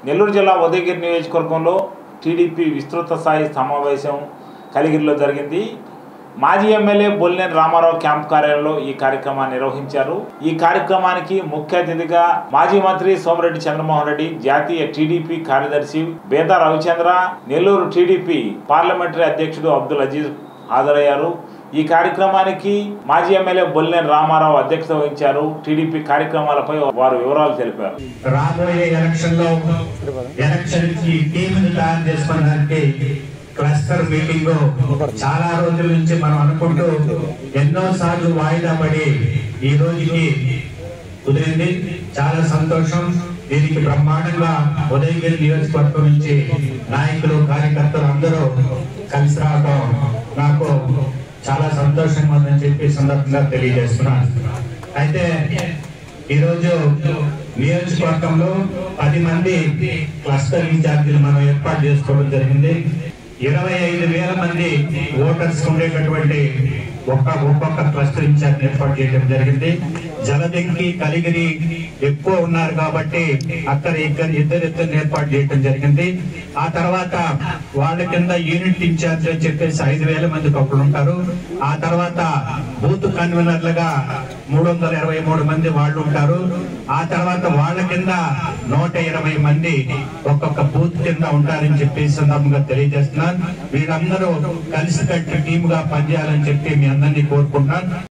నెల్లూరు జిల్లా ఉదయగిరి నియోజకవర్గంలో టీడీపీ విస్తృత స్థాయి సమావేశం కలిగిరిలో జరిగింది మాజీ ఎమ్మెల్యే బొల్లేని రామారావు క్యాంప్ కార్యాలయంలో ఈ కార్యక్రమాన్ని నిర్వహించారు ఈ కార్యక్రమానికి ముఖ్య అతిథిగా మాజీ మంత్రి సోమిరెడ్డి చంద్రమోహన్ రెడ్డి జాతీయ టీడీపీ కార్యదర్శి బేదా రవిచంద్ర నెల్లూరు టీడీపీ పార్లమెంటరీ అధ్యక్షుడు అబ్దుల్ అజీజ్ హాజరయ్యారు ఈ కార్యక్రమానికి మాజీ ఎమ్మెల్యే బొల్లేని రామారావు అధ్యక్షత వహించారు టీడీపీ కార్యక్రమాలపై వారు వివరాలు తెలిపారు రాబోయే ఎలక్షన్ లో ఎలక్షన్ కి టీమ్ తయారు చేసుకోవడానికి క్లస్టర్ మీటింగ్ చాలా రోజుల నుంచి మనం అనుకుంటూ ఎన్నో సార్లు వాయిదా పడి ఈ రోజుకి కుదిరింది చాలా సంతోషం దీనికి బ్రహ్మాండంగా ఉదయగిరి నియోజకవర్గం నుంచి నాయకులు కార్యకర్తలు అందరూ కలిసి రావడం నాకు చాలా సంతోషంగా ఉందని చెప్పి ఈ సందర్భంగా తెలియజేస్తున్నాను అయితే ఈరోజు నియోజకవర్గంలో పది మంది క్లస్టర్ ఇన్ఛార్జీలు మనం ఏర్పాటు చేసుకోవడం జరిగింది ఇరవై ఐదు వేల మంది ఓటర్స్ ఉండేటటువంటి ఒక్క ఒక్కొక్క క్లస్టర్ ఇన్ఛార్జ్ ఏర్పాటు చేయడం జరిగింది జలదంకి కలిగిరి ఎక్కువ ఉన్నారు కాబట్టి అక్కడ ఇద్దరు ఇద్దరు ఇద్దరు ఏర్పాటు చేయడం జరిగింది ఆ తర్వాత వాళ్ళ కింద యూనిట్ ఇన్ఛార్జ్ అని చెప్పేసి ఐదు వేల మంది ఒకరు ఉంటారు ఆ తర్వాత బూత్ కన్వీనర్లుగా మూడు వందల ఇరవై మూడు మంది వాళ్ళు ఉంటారు ఆ తర్వాత వాళ్ళ కింద నూట ఇరవై మంది ఒక్కొక్క బూత్ కింద ఉంటారని చెప్పి ఈ సందర్భంగా తెలియజేస్తున్నాను వీళ్ళందరూ కలిసి కట్టి టీమ్ గా పనిచేయాలని చెప్పి మీ అందరినీ కోరుకుంటున్నాను